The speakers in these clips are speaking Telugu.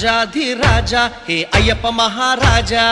రాజాధిరాజా హే అయ్యప్ప మహారాజా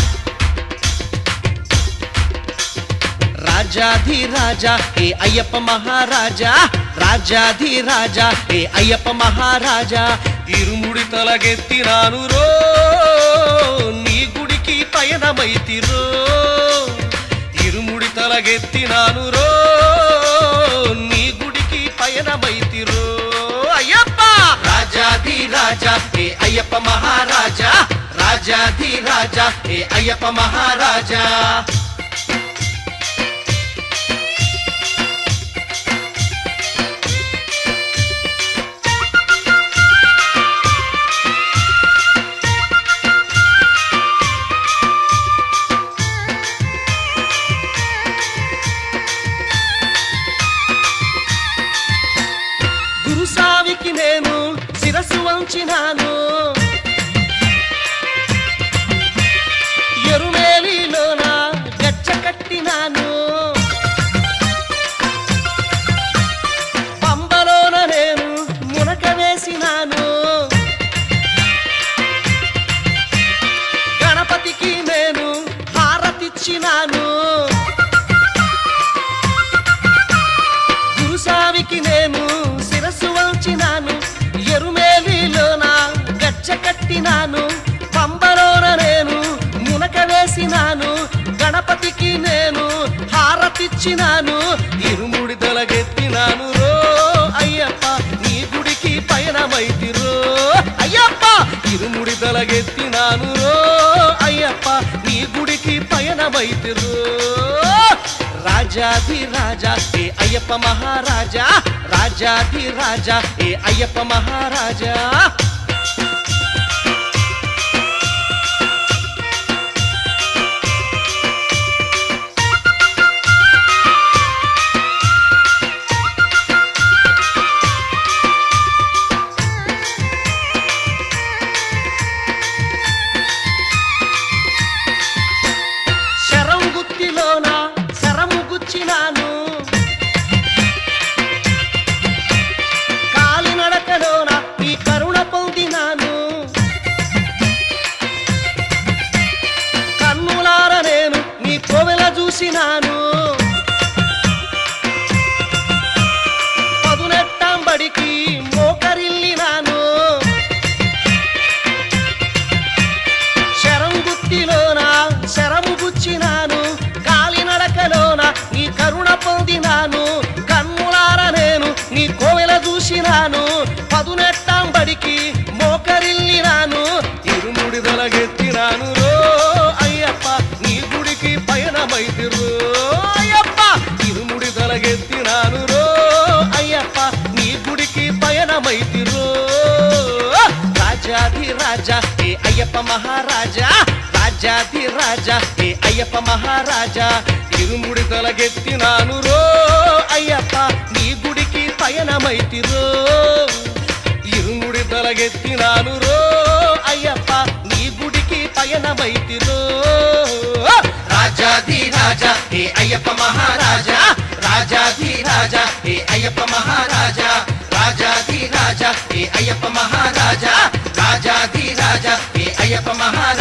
రాజాధిరాజా హే అయ్యప్ప మహారాజా రాజాధిరాజా హే అయ్యప్ప మహారాజా ఇరుముడి తలగెత్తినాను రో నీ గుడికి పయనమైతిరో ఇరుముడి తలగెత్తినాను రో నీ గుడికి పయనమైతిరో అయ్యప్ప రాజాది రాజా హే అయ్యప్ప మహారాజా రాజాది రాజా హే అయ్యప్ప మహారాజా గురుసావికి నేను శిరస్సు వంచినాను ఎరుమేలిలోన గచ్చ కట్టినాను పంబలోన నేను మునక వేసినాను గణపతికి నేను హారతిచ్చినాను గురుసావికి నేను శిరస్సు వంచినాను ఎరుమేలిలోన గచ్చ కట్టినాను పంబలోన నేను మునక వేసినాను గణపతికి నేను హారతిచ్చినాను ఇరుముడి తొలగెత్తినాను రో అయ్యప్ప నీ గుడికి పయనమైతిరో అయ్యప్ప ఇరుముడి తొలగెత్తినాను రో అయ్యప్ప నీ గుడికి పయనమైతిరో రాజాధి రాజా ఏ అయ్యప్ప మహారాజా రాజాధి రాజా ఏ అయ్యప్ప మహారాజా శరం గుత్తిలోన శరము గుచ్చినాను కాలినడకలోన ఈ కరుణ పొందినాను కన్నులార నేను నీ కోవెల చూసినాను పదునెట్టాంబడికి మోకరిల్లినాను శరం గుత్తిలోన శరము గుచ్చినాను కాలినడకలోన నీ కరుణ పొందినాను కన్నులార నేను నీ కోవెల చూసినాను పదునెట్టాంబడికి మోకరిల్లినాను ఇరుముడి దొలగెత్తినాను రో అయ్యప్ప నీ గుడికి పయనమైతిరో అయ్యప్ప ఇరుముడి దొలగెత్తినాను రో అయ్యప్ప నీ గుడికి పయనమైతిరో రాజాధి రాజా ఏ అయ్యప్ప మహారాజా రాజాధి రాజా ఏ అయ్యప్ప మహారాజా ఇరుముడి తొలగెత్తినాను రో అయ్యప్ప నీ గుడికి పయనమైతిరో ఇరుముడి తొలగెత్తినాను రో అయ్యప్ప నీ గుడికి పయనమైతిరో రాజాధి రాజా ఏ అయ్యప్ప మహారాజా రాజాధి రాజా ఏ అయ్యప్ప మహారాజా రాజాధి రాజా ఏ అయ్యప్ప మహారాజా రాజాధి రాజా ఏ అయ్యప్ప మహారాజా